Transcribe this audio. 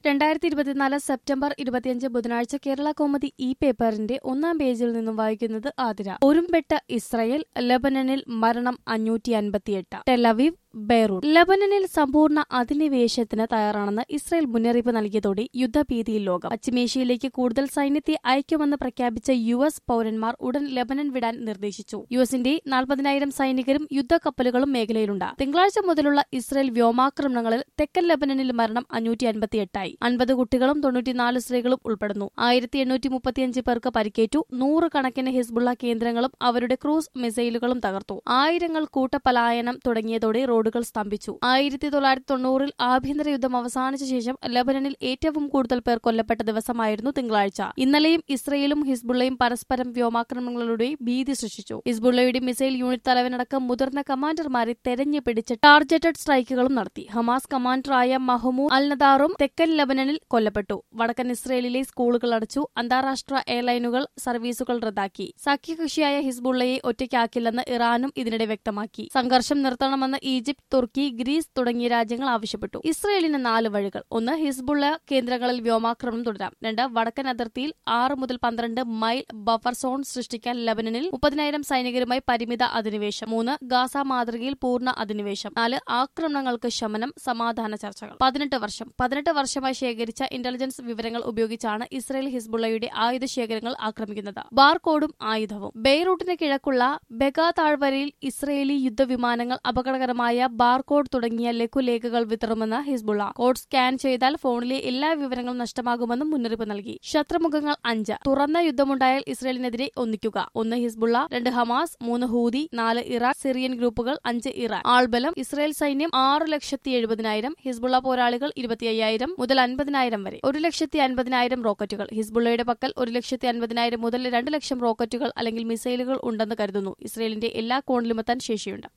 രണ്ടായിരത്തി ഇരുപത്തിനാല് സെപ്റ്റംബർ ഇരുപത്തിയഞ്ച് ബുധനാഴ്ച കേരള കോമതി ഇ പേപ്പറിന്റെ ഒന്നാം പേജിൽ നിന്നും വായിക്കുന്നത് ആതിര ഒരുമ്പെട്ട ഇസ്രയേൽ ലബനനിൽ മരണം അഞ്ഞൂറ്റി അൻപത്തിയെട്ട് ടെലവീവ് ബെയ്റൂട്ട് ലബനനിൽ സമ്പൂർണ്ണ അധിനിവേശത്തിന് തയ്യാറാണെന്ന് ഇസ്രയേൽ മുന്നറിയിപ്പ് നൽകിയതോടെ യുദ്ധഭീതിയിൽ ലോകം പശ്ചിമേഷ്യയിലേക്ക് കൂടുതൽ സൈന്യത്തെ അയക്കുമെന്ന് പ്രഖ്യാപിച്ച യു എസ് പൌരന്മാർ ഉടൻ ലബനൻ വിടാൻ നിർദ്ദേശിച്ചു യു എസിന്റെ നാൽപ്പതിനായിരം സൈനികരും യുദ്ധക്കപ്പലുകളും മേഖലയിലുണ്ട് തിങ്കളാഴ്ച മുതലുള്ള ഇസ്രയേൽ വ്യോമാക്രമണങ്ങളിൽ തെക്കൻ ലബനനിൽ മരണം അഞ്ഞൂറ്റി അൻപത്തിയെട്ടായി അൻപത് കുട്ടികളും തൊണ്ണൂറ്റിനാല് സ്ത്രീകളും ഉൾപ്പെടുന്നു ആയിരത്തി എണ്ണൂറ്റി മുപ്പത്തിയഞ്ച് പേർക്ക് പരിക്കേറ്റു നൂറുകണക്കിന് ഹിസ്ബുള്ള കേന്ദ്രങ്ങളും അവരുടെ ക്രൂസ് മിസൈലുകളും തകർത്തു ആയിരങ്ങൾ കൂട്ടപലായനം തുടങ്ങിയതോടെ റോഡുകൾ സ്തംഭിച്ചു ആയിരത്തി തൊള്ളായിരത്തി തൊണ്ണൂറിൽ ആഭ്യന്തര യുദ്ധം അവസാനിച്ച ശേഷം ലബനനിൽ ഏറ്റവും കൂടുതൽ പേർ കൊല്ലപ്പെട്ട ദിവസമായിരുന്നു തിങ്കളാഴ്ച ഇന്നലെയും ഇസ്രയേലും ഹിസ്ബുള്ളയും പരസ്പരം വ്യോമാക്രമണങ്ങളുടെ ഭീതി സൃഷ്ടിച്ചു ഹിസ്ബുള്ളയുടെ മിസൈൽ യൂണിറ്റ് തലവനടക്കം മുതിർന്ന കമാൻഡർമാരെ തെരഞ്ഞു പിടിച്ച് ടാർജറ്റഡ് സ്ട്രൈക്കുകളും നടത്തി ഹമാസ് കമാൻഡറായ മഹമൂദ് അൽ നദാറും തെക്കൻ ലബനനിൽ കൊല്ലപ്പെട്ടു വടക്കൻ ഇസ്രയേലിലെ സ്കൂളുകൾ അടച്ചു അന്താരാഷ്ട്ര എയർലൈനുകൾ സർവീസുകൾ റദ്ദാക്കി സഖ്യകക്ഷിയായ ഹിസ്ബുള്ളയെ ഒറ്റയ്ക്കാക്കില്ലെന്ന് ഇറാനും ഇതിനിടെ വ്യക്തമാക്കി സംഘർഷം നിർത്തണമെന്ന് ഈജിപ്ത് തുർക്കി ഗ്രീസ് തുടങ്ങിയ രാജ്യങ്ങൾ ആവശ്യപ്പെട്ടു ഇസ്രയേലിന് നാല് വഴികൾ ഒന്ന് ഹിസ്ബുള്ള കേന്ദ്രങ്ങളിൽ വ്യോമാക്രമണം തുടരാം രണ്ട് വടക്കൻ അതിർത്തിയിൽ ആറ് മുതൽ പന്ത്രണ്ട് മൈൽ ബഫർ സോൺ സൃഷ്ടിക്കാൻ ലബനനിൽ മുപ്പതിനായിരം സൈനികരുമായി പരിമിത അധിനിവേശം മൂന്ന് ഗാസ മാതൃകയിൽ പൂർണ്ണ അധിനിവേശം നാല് ആക്രമണങ്ങൾക്ക് ശമനം സമാധാന ചർച്ചകൾ പതിനെട്ട് വർഷം പതിനെട്ട് വർഷമായി ശേഖരിച്ച ഇന്റലിജൻസ് വിവരങ്ങൾ ഉപയോഗിച്ചാണ് ഇസ്രയേൽ ഹിസ്ബുള്ളയുടെ ആയുധ ശേഖരങ്ങൾ ആക്രമിക്കുന്നത് ബാർകോഡും ആയുധവും ബെയ്റൂട്ടിന് കിഴക്കുള്ള ബെഗാ താഴ്വരയിൽ ഇസ്രയേലി യുദ്ധവിമാനങ്ങൾ അപകടകരമായ ബാർകോഡ് തുടങ്ങിയ ലഘുലേഖകൾ വിതറുമെന്ന് ഹിസ്ബുള്ള കോഡ് സ്കാൻ ചെയ്താൽ ഫോണിലെ എല്ലാ വിവരങ്ങളും നഷ്ടമാകുമെന്നും മുന്നറിയിപ്പ് നൽകി ശത്രുമുഖങ്ങൾ അഞ്ച് തുറന്ന യുദ്ധമുണ്ടായാൽ ഇസ്രയേലിനെതിരെ ഒന്നിക്കുക ഒന്ന് ഹിസ്ബുള്ള രണ്ട് ഹമാസ് മൂന്ന് ഹൂതി നാല് ഇറാൻ സിറിയൻ ഗ്രൂപ്പുകൾ അഞ്ച് ഇറാൻ ആൾബലം ഇസ്രയേൽ സൈന്യം ആറ് ലക്ഷത്തി എഴുപതിനായിരം ഹിസ്ബുള്ള പോരാളികൾ ഇരുപത്തി അയ്യായിരം മുതൽ അൻപതിനായിരം വരെ ഒരു ലക്ഷത്തി അൻപതിനായിരം റോക്കറ്റുകൾ ഹിസ്ബുള്ളയുടെ പക്കൽ ഒരു ലക്ഷത്തി അൻപതിനായിരം മുതൽ രണ്ട് ലക്ഷം റോക്കറ്റുകൾ അല്ലെങ്കിൽ മിസൈലുകൾ ഉണ്ടെന്ന് കരുതുന്നു ഇസ്രയേലിന്റെ എല്ലാ കോണിലുമെത്താൻ ശേഷിയുണ്ട്